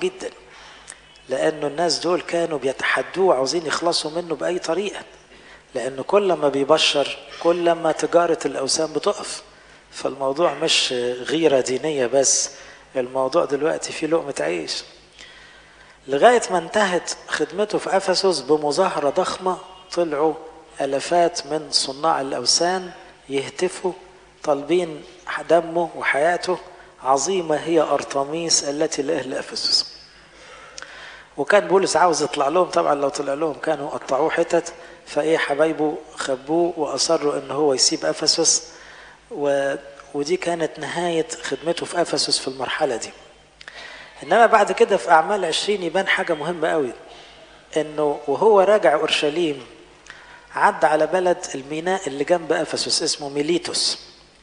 جدا لأنه الناس دول كانوا بيتحدوه وعاوزين يخلصوا منه بأي طريقة لأنه كل ما بيبشر كل ما تجارة الأوثان بتقف فالموضوع مش غيرة دينية بس الموضوع دلوقتي فيه لقمة عيش لغاية ما انتهت خدمته في أفسس بمظاهرة ضخمة طلعوا ألفات من صناع الأوثان يهتفوا طالبين دمه وحياته عظيمة هي أرطميس التي لأهل أفسس وكان بولس عاوز يطلع لهم طبعا لو طلع لهم كانوا قطعوه حتت فايه حبايبه خبوه واصروا ان هو يسيب افسس و... ودي كانت نهايه خدمته في افسس في المرحله دي انما بعد كده في اعمال عشرين يبان حاجه مهمه قوي انه وهو راجع اورشليم عدى على بلد الميناء اللي جنب افسس اسمه ميليتوس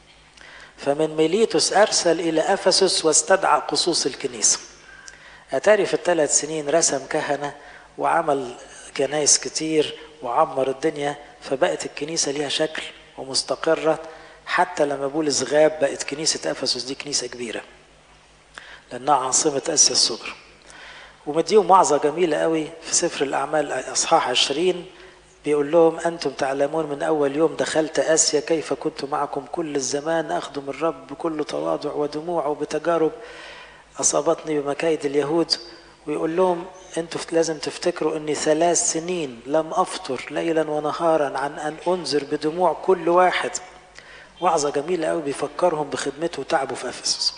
فمن ميليتوس ارسل الى افسس واستدعى قصوص الكنيسه اتاري في الثلاث سنين رسم كهنه وعمل كنايس كتير وعمر الدنيا فبقت الكنيسه ليها شكل ومستقره حتى لما بولس غاب بقت كنيسه افسس دي كنيسه كبيره لانها عاصمه اسيا الصغرى ومديهم وعظه جميله قوي في سفر الاعمال اصحاح 20 بيقول لهم انتم تعلمون من اول يوم دخلت اسيا كيف كنت معكم كل الزمان اخدم الرب بكل تواضع ودموع وبتجارب اصابتني بمكايد اليهود ويقول لهم انتوا لازم تفتكروا اني ثلاث سنين لم افطر ليلا ونهارا عن ان انذر بدموع كل واحد وعظه جميله قوي بيفكرهم بخدمته وتعبه في افسس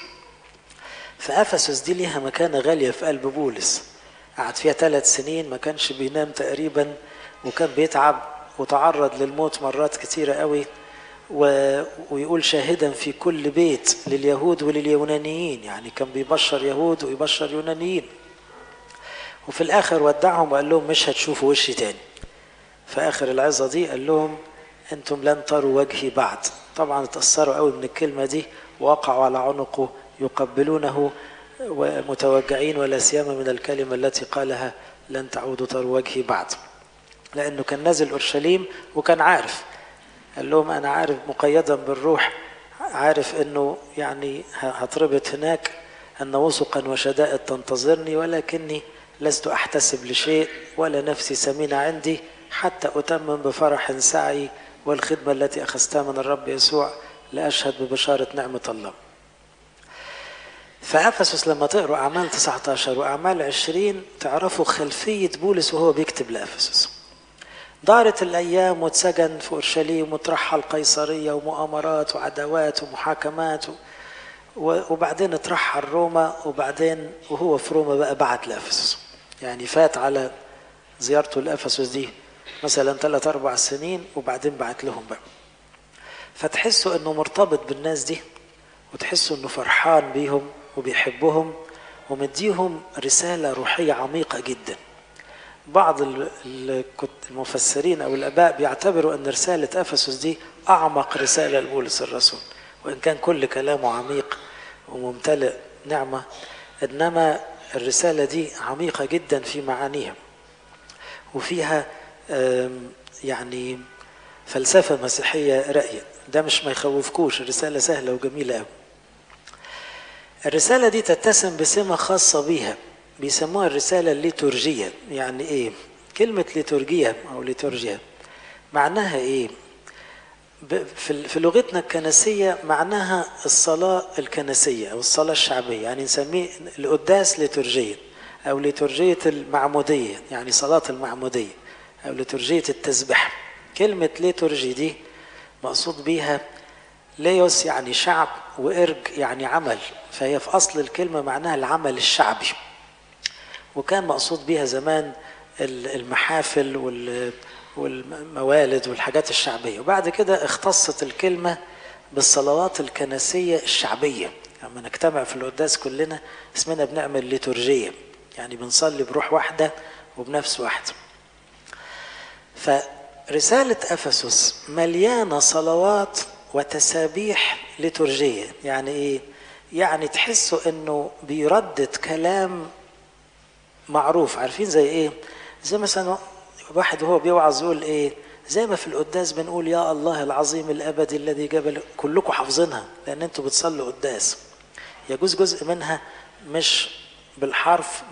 فافسس دي ليها مكانه غاليه في قلب بولس قعد فيها ثلاث سنين ما كانش بينام تقريبا وكان بيتعب وتعرض للموت مرات كتيرة قوي و... ويقول شاهدا في كل بيت لليهود ولليونانيين يعني كان بيبشر يهود ويبشر يونانيين وفي الاخر ودعهم وقال لهم مش هتشوفوا وشي تاني في اخر العظه دي قال لهم انتم لن تروا وجهي بعد طبعا اتاثروا قوي من الكلمه دي ووقعوا على عنقه يقبلونه ومتوجعين ولا سيما من الكلمه التي قالها لن تعودوا تروا وجهي بعد لانه كان نازل اورشليم وكان عارف قال لهم انا عارف مقيدا بالروح عارف انه يعني هتربط هناك ان وثقا وشدائد تنتظرني ولكني لست احتسب لشيء ولا نفسي سمينه عندي حتى اتمم بفرح سعي والخدمه التي اخذتها من الرب يسوع لاشهد ببشاره نعمه الله. فافسس لما تقروا اعمال 19 واعمال 20 تعرفوا خلفيه بولس وهو بيكتب لافسس. دارت الايام واتسجن في اورشليم وترحل قيصريه ومؤامرات وعداوات ومحاكمات وبعدين اترحل روما وبعدين وهو في روما بقى بعت لافسس يعني فات على زيارته لافسس دي مثلا ثلاث اربع سنين وبعدين بعت لهم بقى فتحسوا انه مرتبط بالناس دي وتحسوا انه فرحان بيهم وبيحبهم ومديهم رساله روحيه عميقه جدا بعض المفسرين او الاباء بيعتبروا ان رساله افسس دي اعمق رساله لبولس الرسول وان كان كل كلامه عميق وممتلئ نعمه انما الرساله دي عميقه جدا في معانيها وفيها يعني فلسفه مسيحيه راقيه ده مش ما يخوفكوش الرساله سهله وجميله قوي الرساله دي تتسم بسمه خاصه بيها بيسموها الرسالة الليتورجية يعني ايه كلمة ليتورجية او ليتورجيا معناها ايه في لغتنا الكنسية معناها الصلاة الكنسية او الصلاة الشعبية يعني نسميه القداس ليتورجية او ليتورجية المعمودية يعني صلاة المعمودية او ليتورجية التسبيح كلمة ليتورجي دي مقصود بيها ليوس يعني شعب وإرج يعني عمل فهي في أصل الكلمة معناها العمل الشعبي وكان مقصود بيها زمان المحافل والموالد والحاجات الشعبيه وبعد كده اختصت الكلمه بالصلوات الكنسيه الشعبيه لما نجتمع في القداس كلنا اسمنا بنعمل ليتورجيه يعني بنصلي بروح واحده وبنفس واحده فرساله افسس مليانه صلوات وتسابيح ليتورجيه يعني ايه يعني تحسوا انه بيردد كلام معروف عارفين زي ايه زي مثلا واحد وهو بيوعظ يقول ايه زي ما في القداس بنقول يا الله العظيم الابدي الذي جبل كلكم حافظينها لان انتوا بتصلوا قداس يجوز جزء منها مش بالحرف